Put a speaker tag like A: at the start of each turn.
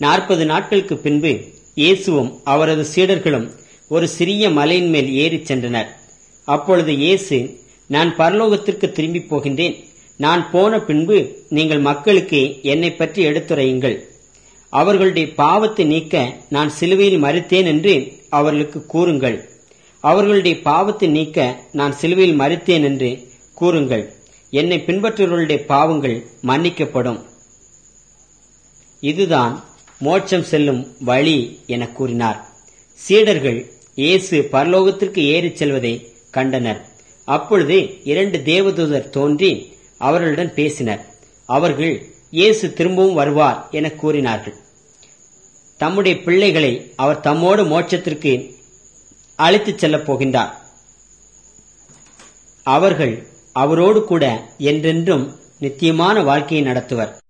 A: நாற்பது நாட்களுக்கு பின்பு இயேசுவும் அவரது சீடர்களும் ஒரு சிறிய மலையின் மேல் ஏறிச் சென்றனர் அப்பொழுது இயேசு நான் பரலோகத்திற்கு திரும்பி போகின்றேன் நான் போன பின்பு நீங்கள் மக்களுக்கு என்னை பற்றி எடுத்துரையுங்கள் அவர்களுடைய பாவத்தை நீக்க நான் சிலுவையில் மறித்தேன் என்று அவர்களுக்கு கூறுங்கள் அவர்களுடைய பாவத்தை நீக்க நான் சிலுவையில் மறித்தேன் என்று கூறுங்கள் என்னை பின்பற்றுபவர்களுடைய பாவங்கள் மன்னிக்கப்படும் இதுதான் மோட்சம் செல்லும் வழி என கூறினார் சீடர்கள் இயேசு பரலோகத்திற்கு ஏறிச் செல்வதை கண்டனர் அப்பொழுது இரண்டு தேவதூதர் தோன்றி அவர்களுடன் பேசினர் அவர்கள் இயேசு திரும்பவும் வருவார் என கூறினார்கள் தம்முடைய பிள்ளைகளை அவர் தம்மோடு மோட்சத்திற்கு அழைத்துச் செல்லப் போகின்றார் அவர்கள் அவரோடு கூட என்றென்றும் நித்தியமான வாழ்க்கையை நடத்துவர்